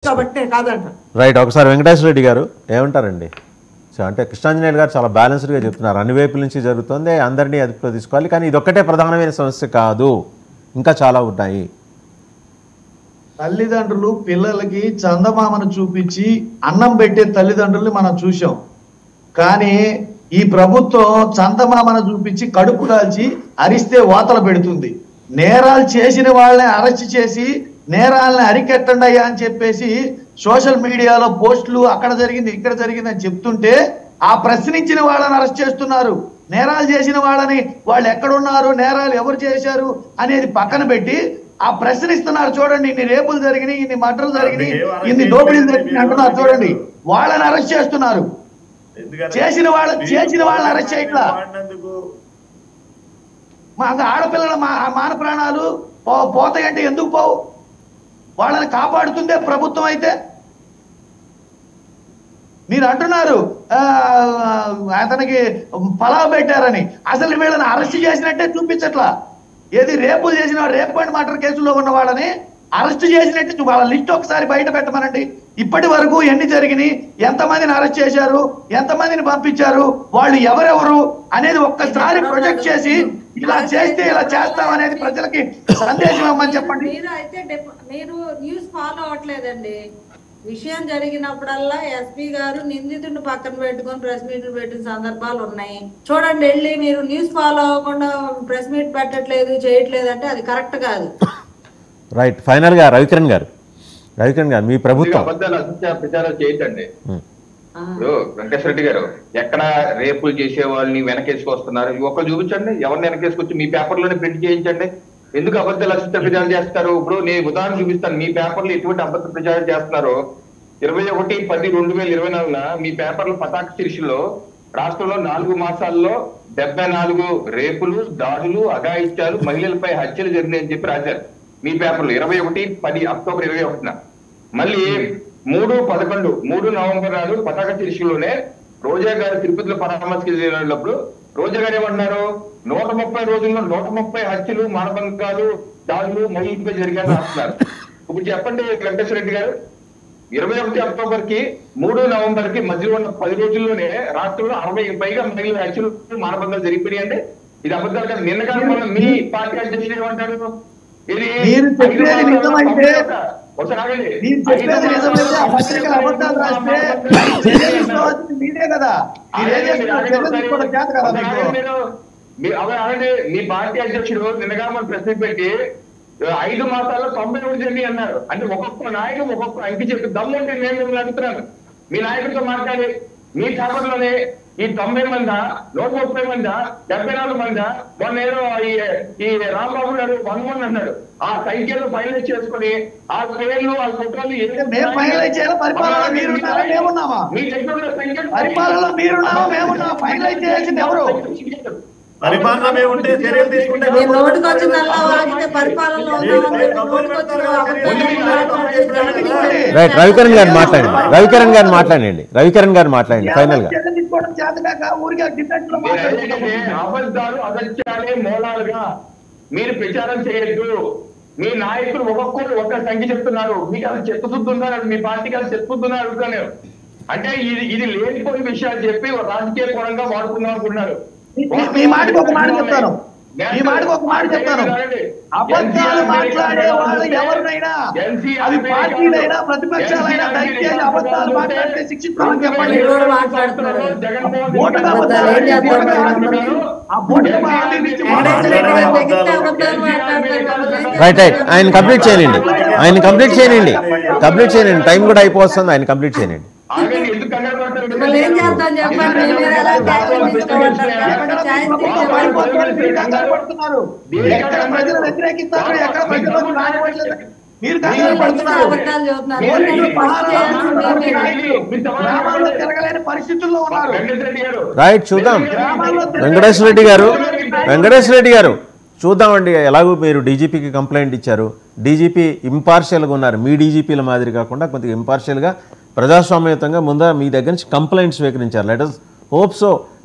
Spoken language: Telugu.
కాబట్టి నేను కాదంట రైట్ ఒకసారి వెంకటేశ్వర రెడ్డి గారు ఏమంటారండి సో అంటే కృష్ణాంజనేయులు గారు చాలా బ్యాలెన్స్డ్గా చెప్తున్నారు అన్ని వైపుల నుంచి జరుగుతుంది అందరినీ అదుపులో తీసుకోవాలి కానీ ఇది ఒక్కటే ప్రధానమైన సమస్య కాదు ఇంకా చాలా ఉన్నాయి తల్లిదండ్రులు పిల్లలకి చందమామను చూపించి అన్నం పెట్టే తల్లిదండ్రుల్ని మనం చూసాం కానీ ఈ ప్రభుత్వం చందమామను చూపించి కడుపు కాల్చి అరిస్తే వాతలు పెడుతుంది నేరాలు చేసిన వాళ్ళని అరెస్ట్ చేసి నేరాలను అరికెట్టండి అయ్యా అని చెప్పేసి సోషల్ మీడియాలో పోస్టులు అక్కడ జరిగింది ఇక్కడ జరిగింది అని చెప్తుంటే ఆ ప్రశ్నించిన వాళ్ళని అరెస్ట్ చేస్తున్నారు నేరాలు చేసిన వాళ్ళని వాళ్ళు ఎక్కడున్నారు నేరాలు ఎవరు చేశారు అనేది పక్కన పెట్టి ఆ ప్రశ్నిస్తున్నారు చూడండి ఇన్ని రేపులు జరిగినాయి ఇన్ని మర్డర్లు జరిగినాయి ఇన్ని దోపిడీలు జరిగినాయి అంటున్నారు చూడండి వాళ్ళని అరెస్ట్ చేస్తున్నారు ఎందుకంటే చేసిన వాళ్ళ చేసిన వాళ్ళని అరెస్ట్ చేయట్లా వాడినందుకు మా అంగ ఆడపిల్లల మా మాన ప్రాణాలు పో పోతాయంటే ఎందుకు పోవు వాళ్ళని కాపాడుతుందే ప్రభుత్వం అయితే మీరు అంటున్నారు ఆ, అతనికి పలావ్ పెట్టారని అసలు వీళ్ళని అరెస్ట్ చేసినట్టే చూపించట్లా ఏది రేపు చేసిన రేపు అండ్ మర్డర్ కేసులో ఉన్న వాళ్ళని అరెస్ట్ చేసినట్టు చూ- వాళ్ళ లిస్ట్ ఒకసారి బయట పెట్టమనండి ఇప్పటి వరకు ఎన్ని జరిగినాయి ఎంతమందిని అరెస్ట్ చేశారు ఎంతమందిని పంపించారు వాళ్ళు ఎవరెవరు అనేది ఒక్కసారి ప్రొజెక్ట్ చేసి ఇలా చేస్తే ఇలా చేస్తాం అనేది ప్రజలకి సందేశం ఇవ్వమని చెప్పండి మీరు అయితే డెప్- మీరు న్యూస్ ఫాలో అవ్వట్లేదండి విషయం జరిగినప్పుడల్లా ఎస్పీ గారు నిందితుడిని పక్కన పెట్టుకొని ప్రెస్ మీట్ పెట్టిన సందర్భాలు ఉన్నాయి చూడండి వెళ్ళి మీరు న్యూస్ ఫాలో అవ్వకుండా ప్రెస్ మీట్ పెట్టట్లేదు చేయట్లేదు అంటే అది కరెక్ట్ కాదు రైట్ ఫైనల్గా రవికిరణ్ గారు రవికిరణ్ గారు మీ ప్రభుత్వం అబద్ధాలు అసత్య ప్రచారం చేయొద్దండి ఉం. ఆ. ఇప్పుడు వెంకటేశ్వర రెడ్డి గారు ఎక్కడ రేపులు చేసే వాళ్ళని వెనకేసుకొస్తున్నారు ఒక్కరు చూపించండి ఎవరిని వెనకేసుకొచ్చి మీ పేపర్లోనే ప్రింట్ చేయించండి ఎందుకు అబద్ధాలు అసత్య ప్రచారం చేస్తారు ఇప్పుడు నేను ఉదాహరణ చూపిస్తాను మీ పేపర్లో ఎటువంటి అబద్ధ ప్రచారం చేస్తున్నారో ఇరవై ఒకటి పది రెండు వేల ఇరవై నాలుగున మీ పేపర్లో పతాక శీర్షిలో రాష్ట్రంలో నాలుగు మాసాల్లో డెబ్బై నాలుగు రేపులు దాడులు అఘాయిత్యాలు మహిళలపై హత్యలు జరిగినాయని చెప్పి రాశారు మీ పేపర్లో ఇరవై ఒకటి పది అక్టోబర్ ఇరవై ఒకటిన మళ్ళీ మూడు పదకొండు మూడు నవంబర్ నాడు పతాక శీర్షికలోనే రోజా గారు తిరుపతిలో పరామర్శకి వెళ్ళినప్పుడు రోజా గారు ఏమన్నారు నూట ముప్పై రోజుల్లో నూట ముప్పై హత్యలు మానభంగాలు దాడులు మహిళలపై జరిగాయని రాస్తున్నారు ఇప్పుడు చెప్పండి వెంకటేశ్వర రెడ్డి గారు ఇరవై ఒకటి అక్టోబర్ కి మూడు నవంబర్ కి మధ్యలో ఉన్న పది రోజుల్లోనే రాష్ట్రంలో అరవై పైగా మహిళల హత్యలు మానభంగాలు జరిగిపోయాయండి ఇది అబద్ధాలు కాదు నిన్న కాదు మొన్న మీ పార్టీ అధ్యక్షుడు ఏమంటాడు ఇది మీరు చెప్పేది నిజమైతే ఒకసారి ఆగండి. మీరు చెప్పేది నిజమైతే ఆ పత్రికలు అబద్ధాలు రాస్తే చర్యలు తీసుకోవాల్సింది మీరే కదా మీరు ఏం చేస్తున్నారు చర్యలు తీసుకోవడం చేత కదా మీకు మీరు మీ- అవ- ఆగండి. మీ పార్టీ అధ్యక్షుడు నిన్నగా మన ప్రశ్న పెట్టి ఆ, ఐదు మాసాల్లో తొంభై ఒకటి జర్నీ అన్నారు అంటే ఒక్కొక్క నాయకుడు ఒక్కొక్క అంకి చెప్పి దమ్ము ఉంటే నేను మిమ్మల్ని అడుగుతున్నాను మీ నాయకుడితో మాట్లాడి మీ పేపర్లోనే ఈ తొంభై మందా నూట ముప్పై మందా డెబ్బై నాలుగు మందా మొన్న ఏదో ఈ ఈ రాంబాబు గారు వన్ వన్ అన్నాడు ఆ సంఖ్యలు ఫైనలైజ్ చేసుకుని ఆ పేర్లు ఆ ఫోటోలు ఏ- మేము ఫైనలైజ్ చేయాలి పరిపాలన మీరున్నారా మేమున్నామా మీ దగ్గర ఉన్న సంఖ్యలు పరిపాలనలో మీరున్నామా మేమున్నామా ఫైనలైజ్ చేయాల్సింది ఎవరు పరిపాలన మేము ఉంటే చర్యలు తీసుకుంటే మీరు నోటికి వచ్చిందల్లా వాగితే పరిపాలనలో ఉన్నామని నోటికి వచ్చిన అబద్ధాలు రైట్ రవికిరణ్ గారు మాట్లాడండి రవికిరణ్ గారు మాట్లాడండి రవికిరణ్ గారు మాట్లాడండి ఫైనల్గా చర్యలు తీసుకోవడం చేత కాక ఊరికే డిఫెన్స్ లో మీరు మాట్లాడుతున్నాం. ఏంటంటే అబద్ధాలు అసత్యాలే మూలాలుగా మీరు ప్రచారం చేయొద్దు మీ నాయకులు ఒక్కొక్కరు ఒక్క సంఖ్య చెప్తున్నారు మీకు అసలు చెప్పుతుంటున్నారు మీ పార్టీకి అసలు చెప్పుతున్నారు అడుగుతాను అంటే ఇది ఇది లేనిపోయిన విషయాలు చెప్పి ఒక రాజకీయ కోణంగా వాడుకుందాం అనుకున్నారు మీ- మీ మాటకి ఒక మాట చెప్తాను మీ మాటకి ఒక మాట చెప్తాను అబద్ధాలు మాట్లాడే వాళ్ళు ఎవరినైనా అవి పార్టీలైనా ప్రతిపక్షాలైనా దయచేసి అబద్ధాలు మాట్లాడితే శిక్షించాలని చెప్పండి మీరు కూడా మాట్లాడుతున్నారు. బోటుగా అబద్ధాలు ఆడి, బోటుగా ఆడి, ఆ బోటుగా ఆడి నుంచి మాట్లాడే తెగితే అబద్ధాలు మాట్లాడతారు రైట్ రైట్ ఆయన కంప్లీట్ చేయనండి ఆయన కంప్లీట్ చేయనండి కంప్లీట్ చేయనండి టైం కూడా అయిపోతుంది ఆయన కంప్లీట్ చేయనండి ఆగండి, ఎందుకు కంగారు పడతారు? మిమ్మల్ని ఏం చేద్దాం చెప్పండి మీరు ఎలా ట్యాక్సులు తీసుకోమంటారు చెప్పండి ఛాయిస్ తీసుకోవాలి పడిపోతున్నారు, మీరు కంగారు పడుతున్నారు ఎక్కడ ప్రజలు వ్యతిరేకిస్తారు ఎక్కడ ప్రజలు రానివ్వట్లేదు మీరు కంగారు పడుతున్నారు అబద్ధాలు చెబుతున్నారు పోలీసులు మీరు పహారా చేయాల్సింది వేస్తున్నారు, మీరు. నాయకులు గ్రామాల్లో తిరగలేని పరిస్థితుల్లో ఉన్నారు వెంకటరెడ్డి రెడ్డి గారు రైట్ చూద్దాం గ్రామాల్లో వెంకటేశ్వర రెడ్డి గారు వెంకటేశ్వర రెడ్డి గారు చూద్దామండి ఎలాగో మీరు డీజీపీకి కంప్లైంట్ ఇచ్చారు డీజీపీ ఇంపార్షియల్గా ఉన్నారు మీ డీజీపీల మాదిరి కాకుండా కొద్దిగా ఇంపార్షియల్గా ప్రజాస్వామ్యయుతంగా ముందర మీ దగ్గర నుంచి కంప్లైంట్ స్వీకరించారు లెటర్స్ హోప్ సో